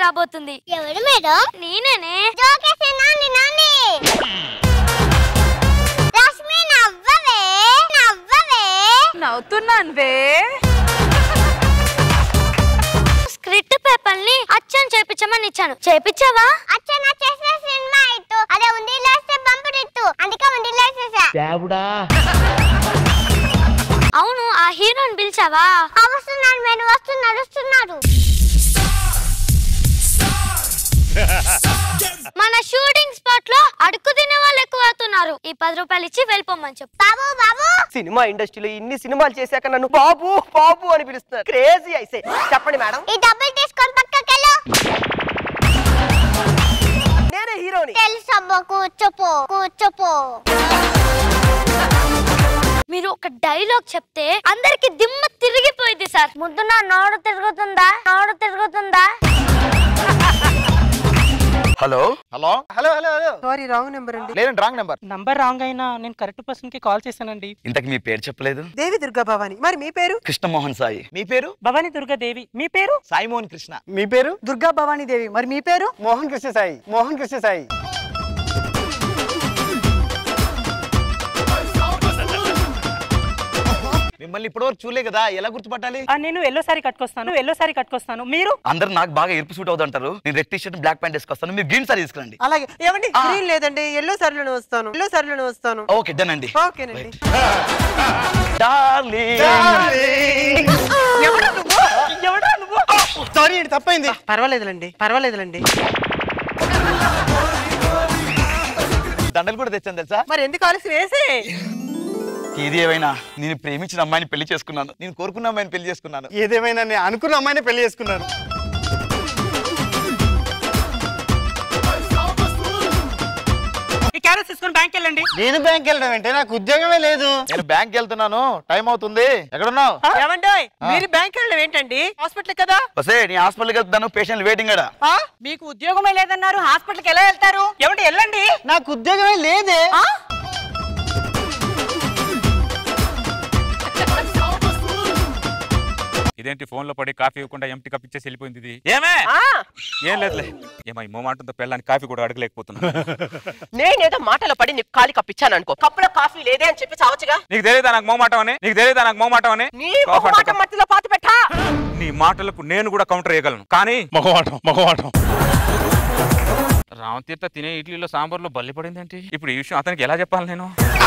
రాబోతుంది ఎవరు మేడం నేనేనే జోకేసి నాని నాని రష్మి నవ్వవే నవ్వవే నవ్వుతున్నాను వే స్క్రిప్ట్ పేపర్ ని అచ్చం చేపించమని ఇచ్చాను చేపించావా అచ్చన చేసిన సినిమా ఇట్టు అదే ఉంది లేస్తే బంపుడు ఇట్టు అందుకే ఉంది లేసేసా అవును ఆ హీరోని పిలిచావా ఆ, వస్తున్నాడు మేడం వస్తున్నాడు వస్తున్నాడు మన షూటింగ్ స్పాట్ లో అడుగు తినే వాళ్ళు ఎక్కువ అవుతున్నారు ఈ పది రూపాయలు ఇచ్చి వెళ్ళిపోమని చెప్పు బాబు బాబు సినిమా ఇండస్ట్రీలో ఇన్ని సినిమాలు చేశాక నన్ను బాబు బాబు అని పిలుస్తున్నారు క్రేజీ అయితే చెప్పండి మేడం ఈ డబ్బులు తీసుకొని పక్కకెళ్ళు నేనే హీరోని తెలుసబ్బా కూర్చోపో కూర్చోపో మీరు ఒక డైలాగ్ చెప్తే అందరికి దిమ్మ తిరిగిపోయింది సార్ ముందు నా నోడు తిరుగుతుందా నోడు తిరుగుతుందా hello hello hello hello hello sorry wrong number అండి లేదండి రాంగ్ నెంబర్ నంబర్ రాంగ్ అయినా నేను కరెక్ట్ పర్సన్ కి కాల్ చేశానండి ఇంతకు మీ పేరు చెప్పలేదు దేవి దుర్గా భవాని మరి మీ పేరు కృష్ణమోహన్ సాయి మీ పేరు భవానీ దుర్గాదేవి మీ పేరు సాయిమోహన్ కృష్ణ మీ పేరు దుర్గా భవాని దేవి మరి మీ పేరు మోహన్ కృష్ణ సాయి మోహన్ కృష్ణ సాయి మిమ్మల్ని ఇప్పటివరకు చూడలే కదా ఎలా గుర్తుపట్టాలి ఆ, నేను ఎల్లో సారీ కట్టుకొస్తాను ఎల్లో సారీ కట్టుకొస్తాను మీరు అందరు నాకు బాగా ఎరుపు సూట్ అవుతుంటారు నేను red T shirt black pant వేసుకొస్తాను మీరు గ్రీన్ సారీ తీసుకురండి అలాగే ఏమండి గ్రీన్ లేదండి ఎల్లో సార్లోనే వస్తాను ఎల్లో సార్లోనే వస్తాను ఓకే డన్ అండి ఓకేనండి సారీ అండి తప్పైంది పర్వాలేదులండి పర్వాలేదులండి దండలు కూడా తెచ్చాను తెలుసా మరి ఎందుకు ఆలస్యం వేసే ఇది ఏమైనా నేను ప్రేమించిన అమ్మాయిని పెళ్లి చేసుకున్నాను నేను కోరుకున్న అమ్మాయిని పెళ్లి చేసుకున్నాను ఏదేమైనా నేను అనుకున్న అమ్మాయిని పెళ్లి చేసుకున్నాను ఈ క్యారెట్ తీసుకొని బ్యాంక్ వెళ్ళండి నేను బ్యాంక్ వెళ్ళడం అంటే నాకు ఉద్యోగమే లేదు నేను బ్యాంక్ వెళ్తున్నాను టైం అవుతుంది ఎక్కడున్నావు ఏమండి మీరు బ్యాంక్ వెళ్ళడం ఏంటండి హాస్పిటల్ కదా వస్తే నీ హాస్పిటల్కి వెళ్తాను పేషెంట్ వెయిటింగ్ అడా ఆ? మీకు ఉద్యోగమే లేదన్నారు హాస్పిటల్కి ఎలా వెళ్తారు ఏమండి వెళ్ళండి నాకు ఉద్యోగమే లేదే ఇదేంటి ఫోన్ లో పడి కాఫీ ఇవ్వకుండా ఎంటీ కప్ ఇచ్చేసి వెళ్ళిపోయింది ఇది ఏమే ఆ, ఏం లేదులే ఏమో ఈ మొమాటంతో పెళ్ళాన్ని కాఫీ కూడా అడగలేకపోతున్నా నేనేదో మాటలో పడి నీకు కాలి కప్పించాను అనుకో కప్పులో కాఫీ లేదే అని చెప్పి చావచ్చుగా నీకు తెలియదా నాకు మోమాటం అని నీకు తెలియదా నాకు మోమాటం అని నీ కాఫీ మొహమాట అంట- మట్టిలో పాత పెట్టా నీ మాటలకు నేను కూడా కౌంటర్ చేయగలను కానీ మగవాటం మగవాటం రామతీర్థ తినే ఇడ్లీలో సాంబార్లో బల్లి పడింది ఏంటి ఇప్పుడు ఈ విషయం అతనికి ఎలా చెప్పాలి నేను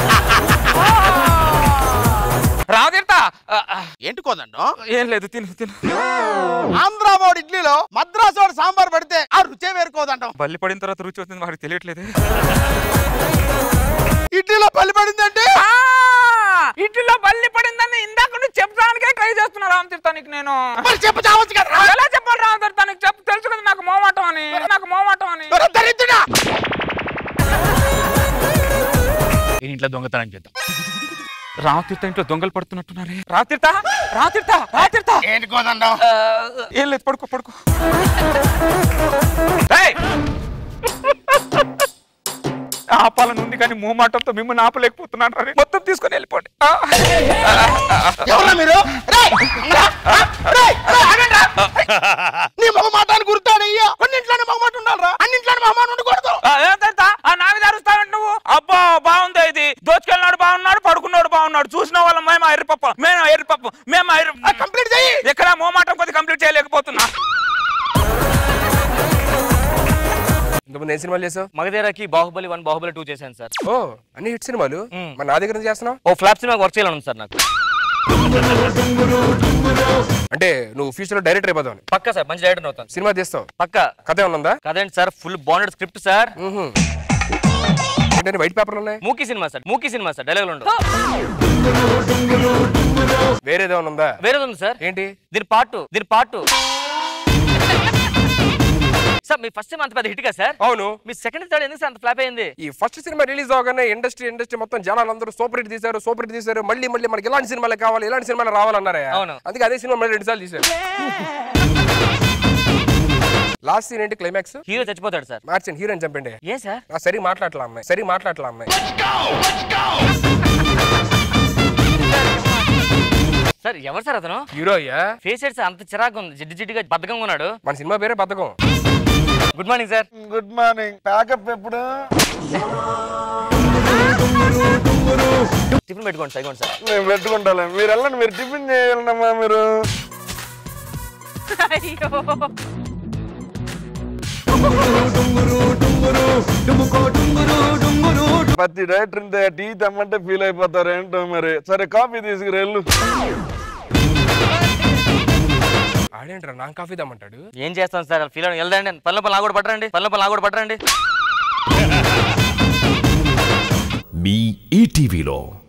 రామతీర్థ ఆ, ఆ, ఏంటి కోదండం ఏం లేదు తిను తిను ఆంధ్ర వాడు ఇడ్లీలో మద్రాసు వాడు సాంబార్ పడితే ఆ రుచే వేరుకోదంటాం బల్లి పడిన తర్వాత రుచి వచ్చింది వాడికి తెలియట్లేదు ఇడ్లీలో పల్లి పడిందంటే ఇడ్లీలో బల్లి పడిందని ఇందాక నుంచి చెప్పడానికే ట్రై చేస్తున్నా రామతీర్థానికి నేను మరి చెప్పు చావచ్చు కదా ఎలా చెప్పాలి రామతీర్థానికి చెప్పు తెలుసు కదా నాకు మోమాటం అని నాకు మోమాటం అని ఒరే దరిద్రుడా! ఇంట్లో దొంగతనం చేద్దాం రామతీర్థ ఇంట్లో దొంగలు పడుతున్నట్టున్నారే రాతీర్థ రాతీర్థ రాతీర్థ ఏంటి కోదండం ఆ, ఏం లేదు పడుకో పడుకో ఏయ్! ఆపాలని ఉంది కానీ మూమాటంతో మిమ్మల్ని ఆపలేకపోతున్నాను రా. మొత్తం తీసుకొని వెళ్ళిపోండి ఆ. ఎవరా మీరు రేయ్! రా! రా! రేయ్! రేయ్, ఆగండి రా! నీ మొగమాటాన్ని గుర్తాడయ్యా కొన్నింట్లోనే మొగమాట ఉండాలిరా అన్నింట్లోనే మొగమాట ఉండకూడదు ఆ, ఏం తెలుసా? ఆ నా మీద అరుస్తావంటే నువ్వు అబ్బా బాగుంది ఇది దోచుకెళ్ళినాడు బాగున్నాడు పడుకున్నాడు బాగున్నాడు చూసిన వాళ్ళం మేము ఎర్రిపప్పు మేము ఎర్రిపప్పు మేము ఎర్రి కంప్లీట్ చెయ్యి ఎక్కడ మోమాటం కొద్ది కంప్లీట్ చేయలేకపోతున్నా ఇంతకుముందు ఏం సినిమాలు చేసావు మగధీరకి బాహుబలి వన్ బాహుబలి టూ చేశాను సార్ ఓ అన్ని హిట్ సినిమాలు మరి నా దగ్గర నుంచి చేస్తున్నావు ఓ ఫ్లాప్ సినిమా వర్క్ చేయాలని ఉంది సార్ నాకు అంటే నువ్వు ఫ్యూచర్ లో డైరెక్టర్ అయిపోతావు పక్కా సార్ మంచి డైరెక్టర్ అవుతాను సినిమా తీస్తావు పక్కా కథ ఏమన్నా ఉందా కదేంటి sir full bounded script sir మ్హూ. ఏంటంటే వైట్ పేపర్లు ఉన్నాయి మూకీ సినిమా సార్ మూకీ సినిమా సార్ డైలాగులు ఉండవు వేరేదేమన్నా ఉందా వేరేది ఉంది సార్ ఏంటి దీని పార్ట్ దీని పార్ట్ సార్ మీ ఫస్ట్ సినిమా అంత పెద్ద హిట్ కదా సార్ అవును మీ సెకండ్ థర్డ్ ఎందుకు సార్ అంత ఫ్లాప్ అయింది ఈ ఫస్ట్ సినిమా రిలీజ్ అవగానే ఇండస్ట్రీ ఇండస్ట్రీ మొత్తం జనాలు అందరూ సూపర్ హిట్ తీశారు సూపర్ హిట్ తీశారు మళ్ళీ మళ్ళీ మనకి ఇలాంటి సినిమాలు కావాలి ఇలాంటి సినిమాలు రావాలన్నారే అవును. అందుకే అదే సినిమా మళ్ళీ రెండు సార్లు తీశారు లాస్ట్ సీన్ ఏంటి క్లైమాక్స్ హీరో చచ్చిపోతాడు సార్ మార్చండి హీరోని చంపండి ఏ సార్ ఆ సరి మాట్లాడలా అమ్మాయి సరి మాట్లాడలా అమ్మాయి సార్ ఎవరు సార్ అతను హీరో అయ్యా ఫేస్ అంత చిరాకు ఉంది జిడ్డు జిడ్డుగా బద్ధకంగా ఉన్నాడు మన సినిమా పేరే బద్ధకం good morning sir good morning pack up ఎప్పుడు టిఫిన్ పెట్టుకోండి సార్ ఇవ్వండి సార్ నేను పెట్టుకుంటాలే మీరు వెళ్ళండి మీరు టిఫిన్ చేయాలమ్మా మీరు అయ్యో ప్రతి డైరెక్టర్ ఇంత టీ తెమ్మంటే ఫీల్ అయిపోతారు ఏంటో మరి సరే కాఫీ తీసుకురెళ్ళు ఆడేంట్రా నా కాఫీ దమ్మంటాడు ఏం చేస్తాను సార్ ఫీల్ అవ్వండి వెళ్దండి పనుల పనులు కూడా పట్టరండి పనుల పనులు కూడా పట్టరండి మీ ఈటీవీలో